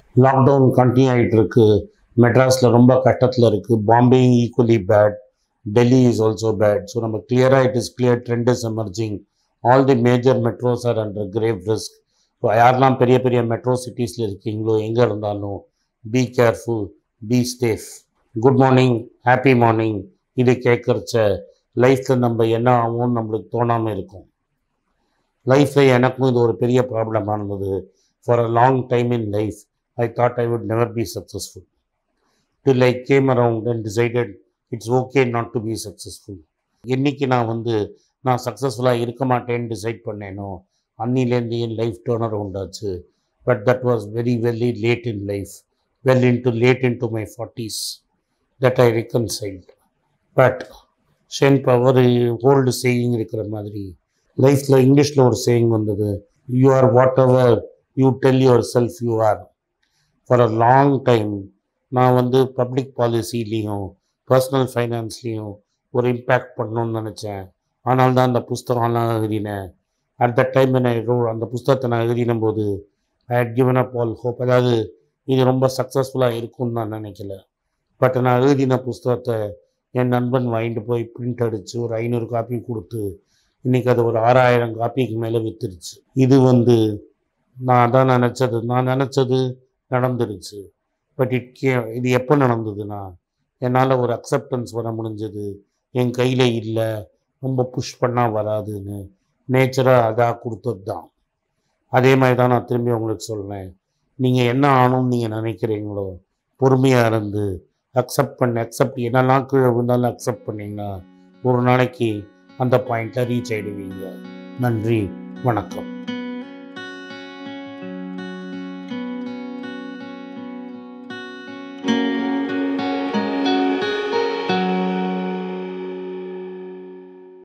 lockdown continue ஆகிட்டு இருக்கு மெட்ராஸில் ரொம்ப கஷ்டத்தில் இருக்குது Bombay equally bad Delhi is also bad so நம்ம கிளியராக it is clear trend is emerging all the major metros are under grave risk யாரெல்லாம் பெரிய பெரிய மெட்ரோ சிட்டிஸில் இருக்கீங்களோ எங்கே இருந்தாலும் be careful be safe good morning happy morning இது கேட்குறச்ச லைஃப்பில் நம்ம என்ன ஆகும்னு நம்மளுக்கு தோணாமல் இருக்கும் லைஃப்பில் எனக்கும் இது ஒரு பெரிய ப்ராப்ளமாக இருந்தது for a long time in life I thought I would never be successful till I came around and decided it's okay not to be successful என்னைக்கு நான் வந்து நான் சக்ஸஸ்ஃபுல்லாக இருக்க மாட்டேன்னு டிசைட் பண்ணேனோ அன்னிலேருந்து என் லைஃப் டேர்ன் அரவுண்ட் ஆச்சு but that was very very late in life well into late into my forties that I reconciled but then power old saying இருக்கிற மாதிரி லைஃப்பில் இங்கிலீஷில் ஒரு சேயிங் வந்தது you are whatever you tell yourself you are for a long time நான் வந்து public பாலிசிலையும் personal ஃபைனான்ஸ்லேயும் ஒரு impact பண்ணணும்னு நினச்சேன் ஆனால் தான் அந்த புஸ்தகம்லாம் எழுதினேன் அட் த டைம் நான் அந்த புஸ்தகத்தை நான் எழுதின போது I had given up all hope அதாவது இது ரொம்ப சக்ஸஸ்ஃபுல்லாக இருக்கும்னு நான் நினைக்கல பட் நான் எழுதின புஸ்தகத்தை என் நண்பன் வாங்கிட்டு போய் பிரிண்ட் அடித்து ஒரு ஐநூறு காப்பி கொடுத்து இன்றைக்கி அது ஒரு ஆறாயிரம் காப்பிக்கு மேலே வித்துருச்சு இது வந்து நான் தான் நினச்சது நான் நினச்சது நடந்துருச்சு பட் இட் கே இது எப்போ நடந்ததுன்னா என்னால் ஒரு அக்செப்டன்ஸ் வர முடிஞ்சது என் கையில் இல்லை ரொம்ப புஷ் பண்ணால் வராதுன்னு நேச்சராக அதாக கொடுத்தது தான் அதே மாதிரி தான் நான் திரும்பி உங்களுக்கு சொல்கிறேன் நீங்கள் என்ன ஆகணும்னு நீங்கள் நினைக்கிறீங்களோ பொறுமையாக இருந்து அக்செப்ட் பண்ண அக்செப்ட் என்னெல்லாம் கீழே விழுந்தாலும் அக்செப்ட் பண்ணிங்கன்னா ஒரு நாளைக்கு அந்த பாயிண்ட்டில் ரீச் ஆகிடுவீங்க நன்றி வணக்கம்